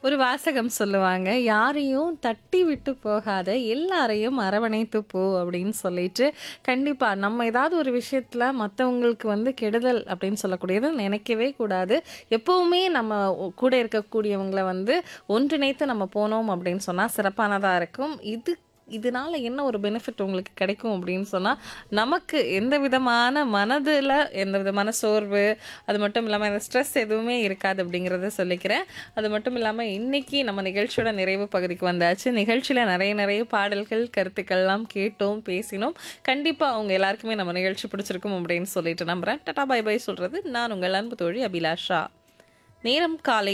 ஒரு வாசகம் சொல்லுவாங்க, "யாரையும் தட்டி விட்டு போகாத, எல்லாரையும் அரவணைத்து போ" அப்படின்னு சொல்லிட்டு, கண்டிப்பா நம்ம ஏதாவது ஒரு விஷயத்துல மத்தவங்களுக்கு வந்து கெடுதல் அப்படின்னு சொல்லக்கூடியது நினைக்கவே கூடாது. எப்பவுமே நம்ம ஒ கூட இருக்கக்கூடியவங்கள வந்து ஒன்றிணைத்து நம்ம போனோம் அப்படின்னு சொன்னா சிறப்பானதா இருக்கும். இது இதனால என்ன ஒரு பெனிஃபிட் உங்களுக்கு கிடைக்கும் அப்படின்னு சொன்னா, நமக்கு எந்த விதமான மனதுல எந்த விதமான சோர்வு, அது மட்டும் இல்லாம இந்த ஸ்ட்ரெஸ் எதுவுமே இருக்காது அப்படிங்கிறத சொல்லிக்கிறேன். அது மட்டும் இல்லாம இன்னைக்கு நம்ம நிகழ்ச்சியோட நிறைவு பகுதிக்கு வந்தாச்சு. நிகழ்ச்சியில நிறைய நிறைய பாடல்கள், கருத்துக்கள்லாம் கேட்டோம், பேசினோம். கண்டிப்பா உங்க எல்லாருக்குமே நம்ம நிகழ்ச்சி பிடிச்சிருக்கும் அப்படின்னு சொல்லிட்டு நம்புறேன். டாடா பை பை சொல்றது நான் உங்கள் அன்பு தோழி அபிலாஷா. நேரம் காலை